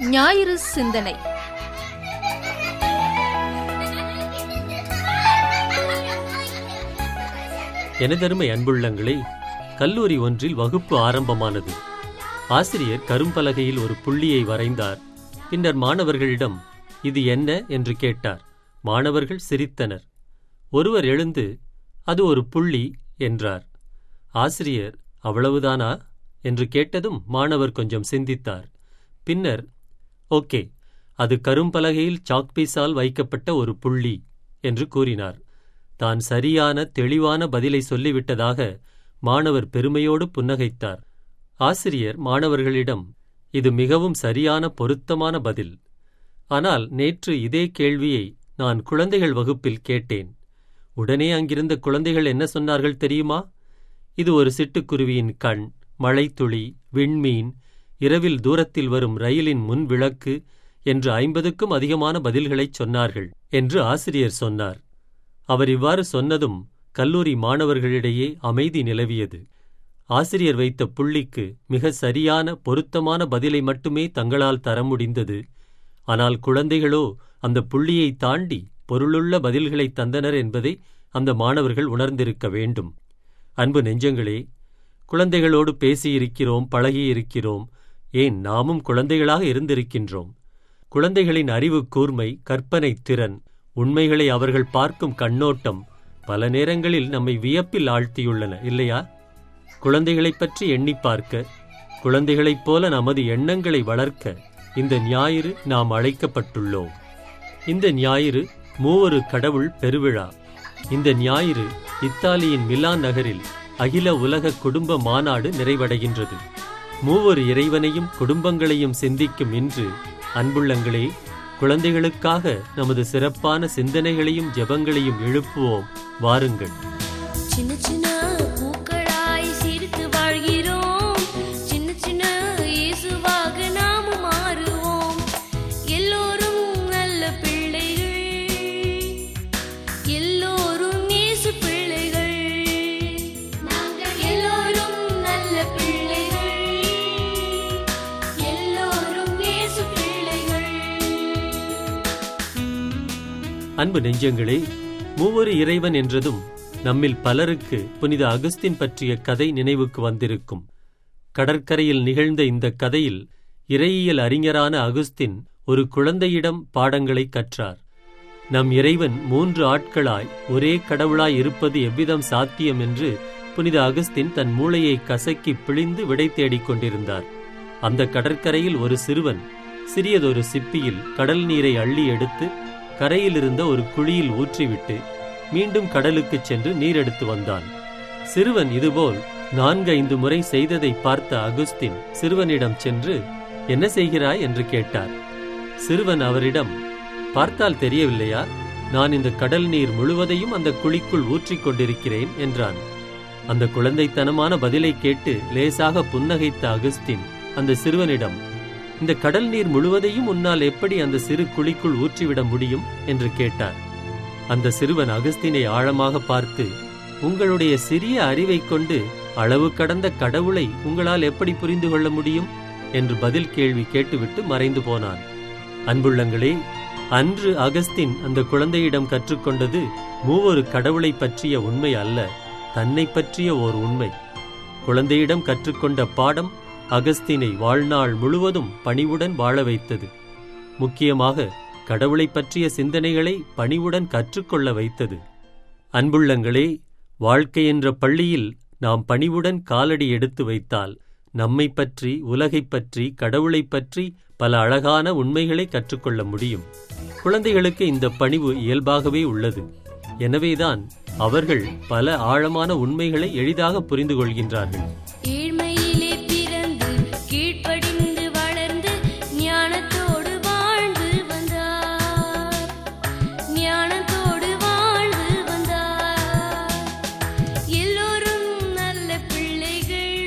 ஞாயிறு சிந்தனை எனதருமை அன்புள்ளங்களே கல்லூரி ஒன்றில் வகுப்பு ஆரம்பமானது ஆசிரியர் கரும்பலகையில் ஒரு புள்ளியை வரைந்தார் பின்னர் மாணவர்களிடம் இது என்ன என்று கேட்டார் மாணவர்கள் சிரித்தனர் ஒருவர் எழுந்து அது ஒரு புள்ளி என்றார் ஆசிரியர் அவ்வளவுதானா என்று கேட்டதும் மாணவர் கொஞ்சம் சிந்தித்தார் பின்னர் ஓகே அது கரும்பலகையில் சாக்பீஸால் வைக்கப்பட்ட ஒரு புள்ளி என்று கூறினார் தான் சரியான தெளிவான பதிலை சொல்லிவிட்டதாக மாணவர் பெருமையோடு புன்னகைத்தார் ஆசிரியர் மாணவர்களிடம் இது மிகவும் சரியான பொருத்தமான பதில் ஆனால் நேற்று இதே கேள்வியை நான் குழந்தைகள் வகுப்பில் கேட்டேன் உடனே அங்கிருந்த குழந்தைகள் என்ன சொன்னார்கள் தெரியுமா இது ஒரு சிட்டுக்குருவியின் கண் மழைத்துளி விண்மீன் இரவில் தூரத்தில் வரும் ரயிலின் முன் விளக்கு என்று ஐம்பதுக்கும் அதிகமான பதில்களைச் சொன்னார்கள் என்று ஆசிரியர் சொன்னார் அவர் இவ்வாறு சொன்னதும் கல்லூரி மாணவர்களிடையே அமைதி நிலவியது ஆசிரியர் வைத்த புள்ளிக்கு மிக சரியான பொருத்தமான பதிலை மட்டுமே தங்களால் தர முடிந்தது ஆனால் குழந்தைகளோ அந்த புள்ளியை தாண்டி பொருளுள்ள பதில்களை தந்தனர் என்பதை அந்த மாணவர்கள் உணர்ந்திருக்க வேண்டும் அன்பு நெஞ்சங்களே குழந்தைகளோடு பேசியிருக்கிறோம் பழகியிருக்கிறோம் ஏன் நாமும் குழந்தைகளாக இருந்திருக்கின்றோம் குழந்தைகளின் அறிவு கூர்மை கற்பனை திறன் உண்மைகளை அவர்கள் பார்க்கும் கண்ணோட்டம் பல நேரங்களில் நம்மை வியப்பில் ஆழ்த்தியுள்ளன இல்லையா குழந்தைகளைப் பற்றி எண்ணி பார்க்க குழந்தைகளைப் போல நமது எண்ணங்களை வளர்க்க இந்த ஞாயிறு நாம் அழைக்கப்பட்டுள்ளோம் இந்த ஞாயிறு மூவரு கடவுள் பெருவிழா இந்த ஞாயிறு இத்தாலியின் மிலான் நகரில் அகில உலக குடும்ப மாநாடு நிறைவடைகின்றது மூவொரு இறைவனையும் குடும்பங்களையும் சிந்திக்கும் இன்று அன்புள்ளங்களே குழந்தைகளுக்காக நமது சிறப்பான சிந்தனைகளையும் ஜெபங்களையும் எழுப்புவோம் வாருங்கள் சின்ன சின்ன பூக்களாய் சிரித்து வாழ்கிறோம் சின்ன சின்ன இயேசுவாக நாமும் மாறுவோம் எல்லோரும் நல்ல பிள்ளைகள் எல்லோரும் இயேசு பிள்ளைகள் நாங்கள் எல்லோரும் நல்ல பிள்ளைகள் எல்லோரும் இயேசு பிள்ளைகள் அன்பு நெஞ்சங்களே மூவொரு இறைவன் என்றதும் நம்மில் பலருக்கு புனித அகஸ்தின் பற்றிய கதை நினைவுக்கு வந்திருக்கும் கடற்கரையில் நிகழ்ந்த இந்த கதையில் இறையியல் அறிஞரான அகுஸ்தின் ஒரு குழந்தையிடம் பாடங்களை கற்றார் நம் இறைவன் மூன்று ஆட்களாய் ஒரே கடவுளாய் இருப்பது எவ்விதம் சாத்தியம் என்று புனித அகஸ்தின் தன் மூளையை கசக்கி பிழிந்து விடை தேடிக் கொண்டிருந்தார் அந்த கடற்கரையில் ஒரு சிறுவன் சிறியதொரு சிப்பியில் கடல் நீரை அள்ளி எடுத்து கரையில் இருந்த ஒரு குழியில் ஊற்றிவிட்டு மீண்டும் கடலுக்குச் சென்று நீர் எடுத்து வந்தான் சிறுவன் இதுபோல் நான்கு ஐந்து முறை செய்ததை பார்த்த அகுஸ்தின் சிறுவனிடம் சென்று என்ன செய்கிறாய் என்று கேட்டார் சிறுவன் அவரிடம் பார்த்தால் தெரியவில்லையா நான் இந்த கடல் நீர் முழுவதையும் அந்த குழிக்குள் ஊற்றிக் கொண்டிருக்கிறேன் என்றான் அந்த குழந்தைத்தனமான பதிலை கேட்டு லேசாக புன்னகைத்த அகுஸ்தின் அந்த சிறுவனிடம் இந்த கடல் நீர் முழுவதையும் உன்னால் எப்படி அந்த சிறு குழிக்குள் ஊற்றிவிட முடியும் என்று கேட்டார் அந்த சிறுவன் அகஸ்தினை ஆழமாக பார்த்து உங்களுடைய சிறிய அறிவைக் கொண்டு அளவு கடந்த கடவுளை உங்களால் எப்படி புரிந்து கொள்ள முடியும் என்று பதில் கேள்வி கேட்டுவிட்டு மறைந்து போனான் அன்புள்ளங்களே அன்று அகஸ்தின் அந்த குழந்தையிடம் கற்றுக்கொண்டது மூவொரு கடவுளைப் பற்றிய உண்மை அல்ல தன்னை பற்றிய ஓர் உண்மை குழந்தையிடம் கற்றுக்கொண்ட பாடம் அகஸ்தினை வாழ்நாள் முழுவதும் பணிவுடன் வாழ வைத்தது முக்கியமாக கடவுளைப் பற்றிய சிந்தனைகளை பணிவுடன் கற்றுக்கொள்ள வைத்தது அன்புள்ளங்களே வாழ்க்கை என்ற பள்ளியில் நாம் பணிவுடன் காலடி எடுத்து வைத்தால் நம்மை பற்றி உலகைப் பற்றி கடவுளைப் பற்றி பல அழகான உண்மைகளை கற்றுக்கொள்ள முடியும் குழந்தைகளுக்கு இந்த பணிவு இயல்பாகவே உள்ளது எனவேதான் அவர்கள் பல ஆழமான உண்மைகளை எளிதாக புரிந்து கொள்கின்றார்கள் ஏழ்மையிலே பிறந்து கீழ்ப்படிந்து வளர்ந்து ஞானத்தோடு வாழ்ந்து வந்தார் ஞானத்தோடு வாழ்ந்து வந்தார் எல்லோரும் நல்ல பிள்ளைகள்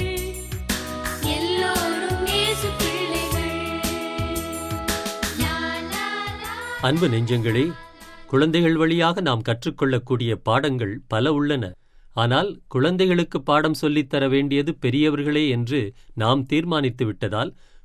எல்லோரும் இயேசு பிள்ளைகள் லா, லா, லா. அன்பு நெஞ்சங்களே குழந்தைகள் வழியாக நாம் கற்றுக்கொள்ளக்கூடிய பாடங்கள் பல உள்ளன ஆனால் குழந்தைகளுக்கு பாடம் சொல்லித் தர வேண்டியது பெரியவர்களே என்று நாம் தீர்மானித்து விட்டதால்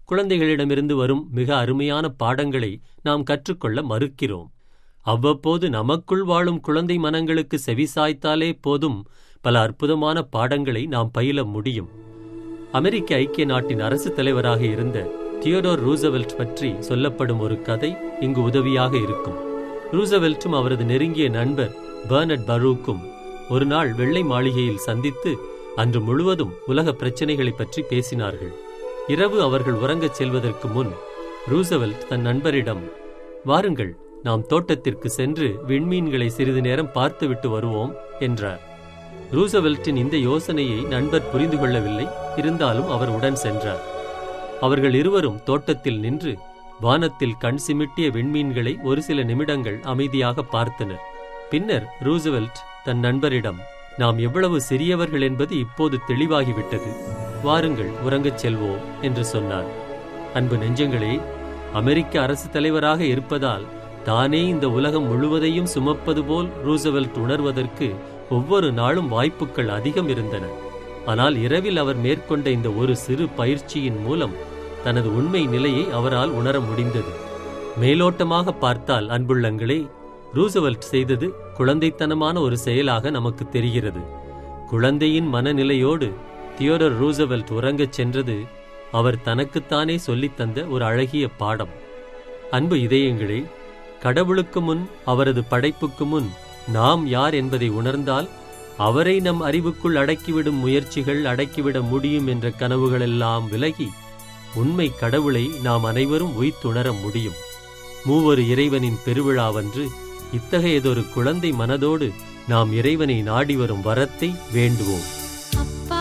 குழந்தைகளிடமிருந்து வரும் மிக அருமையான பாடங்களை நாம் கற்றுக்கொள்ள மறுக்கிறோம் அவ்வப்போது நமக்குள் வாழும் குழந்தை மனங்களுக்கு செவிசாய்த்தாலே போதும் பல அற்புதமான பாடங்களை நாம் பயில முடியும் அமெரிக்க ஐக்கிய நாட்டின் அரசு தலைவராக இருந்த தியோடோர் ரூசவெல்ட் பற்றி சொல்லப்படும் ஒரு கதை இங்கு உதவியாக இருக்கும் ரூசவெல்ட்டும் அவரது நெருங்கிய நண்பர் பெர்னட் பரூக்கும் ஒரு நாள் வெள்ளை மாளிகையில் சந்தித்து அன்று முழுவதும் உலக பிரச்சனைகளைப் பற்றி பேசினார்கள் இரவு அவர்கள் உறங்கச் செல்வதற்கு முன் ரூசவெல்ட் தன் நண்பரிடம் வாருங்கள் நாம் தோட்டத்திற்கு சென்று விண்மீன்களை சிறிது நேரம் பார்த்துவிட்டு வருவோம் என்றார் ரூசவெல்ட்டின் இந்த யோசனையை நண்பர் புரிந்து கொள்ளவில்லை இருந்தாலும் அவர் உடன் சென்றார் அவர்கள் இருவரும் தோட்டத்தில் நின்று வானத்தில் கண் சிமிட்டிய விண்மீன்களை ஒரு சில நிமிடங்கள் அமைதியாக பார்த்தனர் பின்னர் ரூசவெல்ட் தன் நண்பரிடம் நாம் எவ்வளவு சிறியவர்கள் என்பது இப்போது தெளிவாகிவிட்டது வாருங்கள் உறங்கச் செல்வோம் என்று சொன்னார் அன்பு நெஞ்சங்களே அமெரிக்க அரசு தலைவராக இருப்பதால் தானே இந்த உலகம் முழுவதையும் சுமப்பது போல் ரூசவெல்ட் உணர்வதற்கு ஒவ்வொரு நாளும் வாய்ப்புகள் அதிகம் இருந்தன ஆனால் இரவில் அவர் மேற்கொண்ட இந்த ஒரு சிறு பயிற்சியின் மூலம் தனது உண்மை நிலையை அவரால் உணர முடிந்தது மேலோட்டமாக பார்த்தால் அன்புள்ளங்களே ரூசவெல்ட் செய்தது குழந்தைத்தனமான ஒரு செயலாக நமக்கு தெரிகிறது குழந்தையின் மனநிலையோடு தியோடர் ரூசவெல்ட் உறங்கச் சென்றது அவர் தனக்குத்தானே சொல்லித் தந்த ஒரு அழகிய பாடம் அன்பு இதயங்களே கடவுளுக்கு முன் அவரது படைப்புக்கு முன் நாம் யார் என்பதை உணர்ந்தால் அவரை நம் அறிவுக்குள் அடக்கிவிடும் முயற்சிகள் அடக்கிவிட முடியும் என்ற கனவுகளெல்லாம் விலகி உண்மை கடவுளை நாம் அனைவரும் உய்த்துணர முடியும் மூவொரு இறைவனின் பெருவிழாவன்று இத்தகையதொரு குழந்தை மனதோடு நாம் இறைவனை நாடி வரும் வரத்தை வேண்டுவோம் அப்பா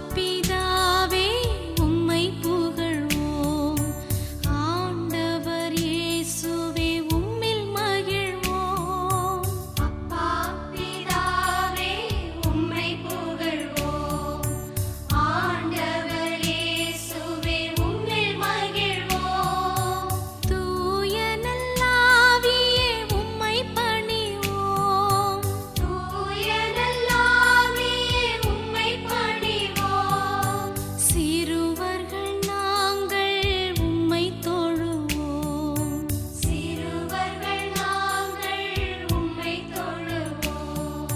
பிதாவே உம்மை புகழ்வோம் ஆண்டவர் இயேசுவே உம்மில் மகிழ்வோம் அப்பா பிதாவே உம்மை புகழ்வோம் ஆண்டவர் இயேசுவே உம்மில் மகிழ்வோம் தூய நல்லாவியே உம்மை பணிவோம் தூய நல்லாவியே உம்மை பணிவோம் சிறுவர்கள் நாங்கள் உம்மை தொழுவோம் சிறுவர்கள் நாங்கள் உம்மை தொழுவோம்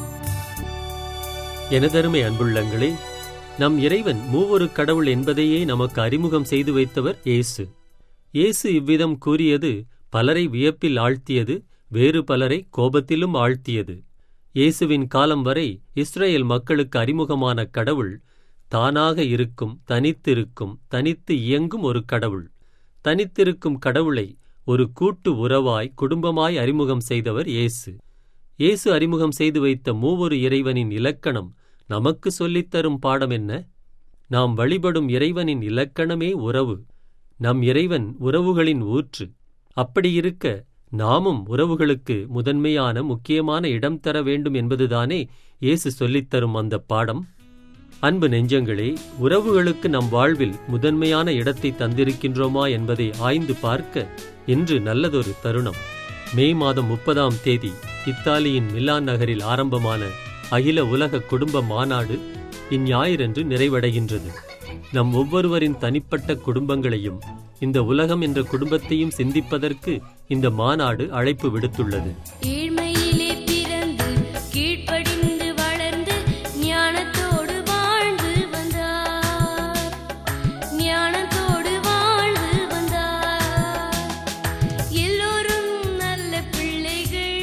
எனதருமை அன்புள்ளங்களே நம் இறைவன் மூவொரு கடவுள் என்பதையே நமக்கு அறிமுகம் செய்து வைத்தவர் இயேசு இயேசு இவ்விதம் கூறியது பலரை வியப்பில் ஆழ்த்தியது வேறு பலரை கோபத்திலும் ஆழ்த்தியது இயேசுவின் காலம் வரை இஸ்ரேல் மக்களுக்கு அறிமுகமான கடவுள் தானாக இருக்கும் தனித்திருக்கும் தனித்து இயங்கும் ஒரு கடவுள் தனித்திருக்கும் கடவுளை ஒரு கூட்டு உறவாய் குடும்பமாய் அறிமுகம் செய்தவர் இயேசு இயேசு அறிமுகம் செய்து வைத்த மூவொரு இறைவனின் இலக்கணம் நமக்கு சொல்லித்தரும் பாடம் என்ன நாம் வழிபடும் இறைவனின் இலக்கணமே உறவு நம் இறைவன் உறவுகளின் ஊற்று அப்படியிருக்க நாமும் உறவுகளுக்கு முதன்மையான முக்கியமான இடம் தர வேண்டும் என்பதுதானே இயேசு சொல்லித்தரும் அந்த பாடம் அன்பு நெஞ்சங்களே உறவுகளுக்கு நம் வாழ்வில் முதன்மையான இடத்தை தந்திருக்கின்றோமா என்பதை ஆய்ந்து பார்க்க இன்று நல்லதொரு தருணம் மே மாதம் முப்பதாம் தேதி இத்தாலியின் மிலான் நகரில் ஆரம்பமான அகில உலக குடும்ப மாநாடு இந்ஞாயிறன்று நிறைவடைகின்றது நம் ஒவ்வொருவரின் தனிப்பட்ட குடும்பங்களையும் இந்த உலகம் என்ற குடும்பத்தையும் சிந்திப்பதற்கு இந்த மாநாடு அழைப்பு விடுத்துள்ளது ஏழ்மையிலே பிறந்து கீழ்ப்படிந்து வளர்ந்து ஞானத்தோடு வாழ்ந்து வந்தார் ஞானத்தோடு வாழ்ந்து வந்தார் எல்லோரும் நல்ல பிள்ளைகள்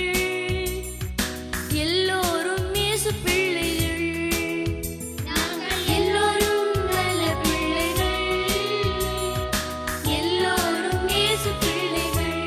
எல்லோரும் இயேசு பிள்ளைகள் நாங்கள் எல்லோரும் நல்ல பிள்ளைகள் எல்லோரும் இயேசு பிள்ளைகள்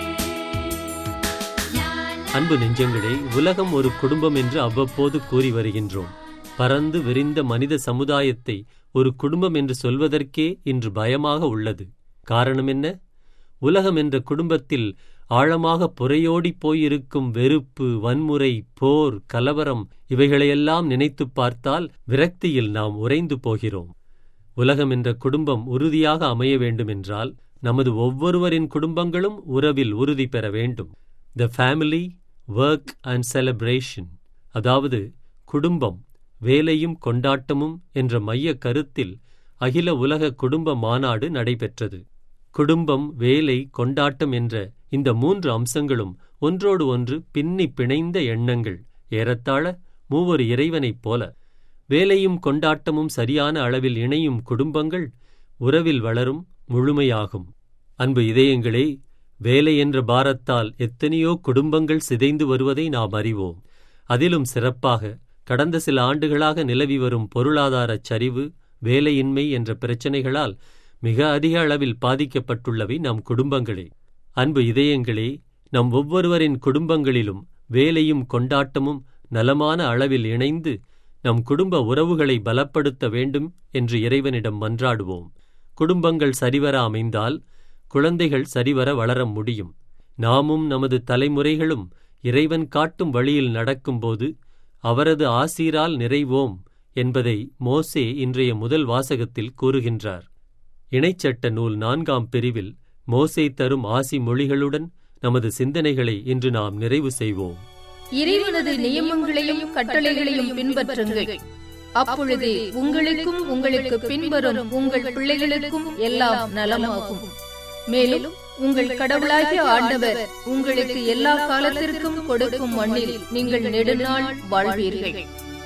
அன்பு நெஞ்சங்களே உலகம் ஒரு குடும்பம் என்று அவ்வப்போது கூறி வருகின்றோம் பரந்து விரிந்த மனித சமுதாயத்தை ஒரு குடும்பம் என்று சொல்வதற்கே இன்று பயமாக உள்ளது காரணம் என்ன உலகம் என்ற குடும்பத்தில் ஆழமாக புரையோடிப் போயிருக்கும் வெறுப்பு வன்முறை போர் கலவரம் இவைகளையெல்லாம் நினைத்துப் பார்த்தால் விரக்தியில் நாம் உறைந்து போகிறோம் உலகம் என்ற குடும்பம் உறுதியாக அமைய வேண்டுமென்றால் நமது ஒவ்வொருவரின் குடும்பங்களும் உறவில் உறுதி பெற வேண்டும் the family work and celebration அதாவது குடும்பம் வேலையும் கொண்டாட்டமும் என்ற மைய கருத்தில் அகில உலக குடும்ப மாநாடு நடைபெற்றது குடும்பம் வேலை கொண்டாட்டம் என்ற இந்த மூன்று அம்சங்களும் ஒன்றோடு ஒன்று பின்னி பிணைந்த எண்ணங்கள் ஏறத்தாழ மூவொரு இறைவனைப் போல வேலையும் கொண்டாட்டமும் சரியான அளவில் இணையும் குடும்பங்கள் உறவில் வளரும் முழுமையாகும் அன்பு இதயங்களே வேலை என்ற பாரத்தால் எத்தனையோ குடும்பங்கள் சிதைந்து வருவதை நாம் அறிவோம் அதிலும் சிறப்பாக கடந்த சில ஆண்டுகளாக நிலவி வரும் பொருளாதாரச் சரிவு வேலையின்மை என்ற பிரச்சனைகளால் மிக அதிக அளவில் பாதிக்கப்பட்டுள்ளவை நம் குடும்பங்களே அன்பு இதயங்களே நம் ஒவ்வொருவரின் குடும்பங்களிலும் வேலையும் கொண்டாட்டமும் நலமான அளவில் இணைந்து நம் குடும்ப உறவுகளை பலப்படுத்த வேண்டும் என்று இறைவனிடம் மன்றாடுவோம் குடும்பங்கள் சரிவர அமைந்தால் குழந்தைகள் சரிவர வளர முடியும் நாமும் நமது தலைமுறைகளும் இறைவன் காட்டும் வழியில் நடக்கும்போது அவரது ஆசீரால் நிறைவோம் என்பதை மோசே இன்றைய முதல் வாசகத்தில் கூறுகின்றார் இணைச்சட்ட நூல் நான்காம் பிரிவில் மோசே தரும் ஆசி மொழிகளுடன் நமது சிந்தனைகளை இன்று நாம் நிறைவு செய்வோம் இறைவனது நியமங்களையும் கட்டளைகளையும் பின்பற்றுங்கள் அப்பொழுது உங்களுக்கும் உங்களுக்கு பின்வரும் உங்கள் பிள்ளைகளுக்கும் எல்லாம் நலமாகும் மேலும் உங்கள் கடவுளாகிய ஆண்டவர் உங்களுக்கு எல்லா காலத்திற்கும் கொடுக்கும் மண்ணில் நீங்கள் நெடுநாள் வாழ்வீர்கள்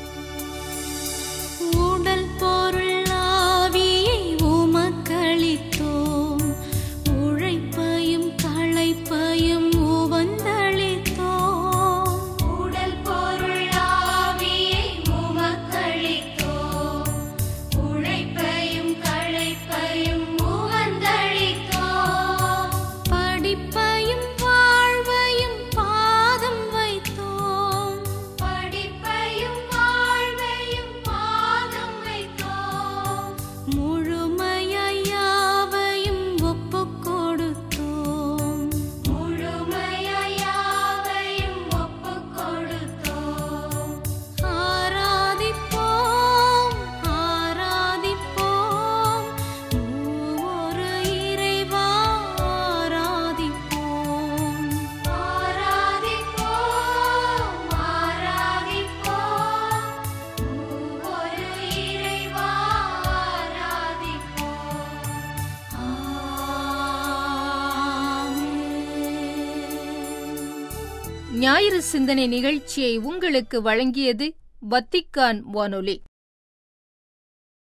உடல் பொருள் ஆவியை உமக்களித்தோம் உழைப்பையும் களைப்பையும் உவந்தளித்தோம் உடல் பொருள் ஆவியை உமக்களித்தோம் உழைப்பையும் களைப்பையும் உவந்தளித்தோம் படிப்பையும் வாழ்வையும் பாதம் வைத்தோம் படிப்பையும் வாழ்வையும் பாதம் வைத்தோம் முழுமையாய் யாவையும் ஒப்புக் கொடுத்தோம் முழுமையாய் யாவையும் ஒப்புக் கொடுத்தோம் ஆராதிப்போம் ஆராதிப்போம் மூவொரு இறைவா ஆராதிப்போம் ஆராதிப்போம் ஆராதிப்போம் மூவொரு இறைவா ஆராதிப்போம் ஆமென் ஞாயிறு சிந்தனை நிகழ்ச்சியை உங்களுக்கு வழங்கியது வத்திக்கான் வானொலி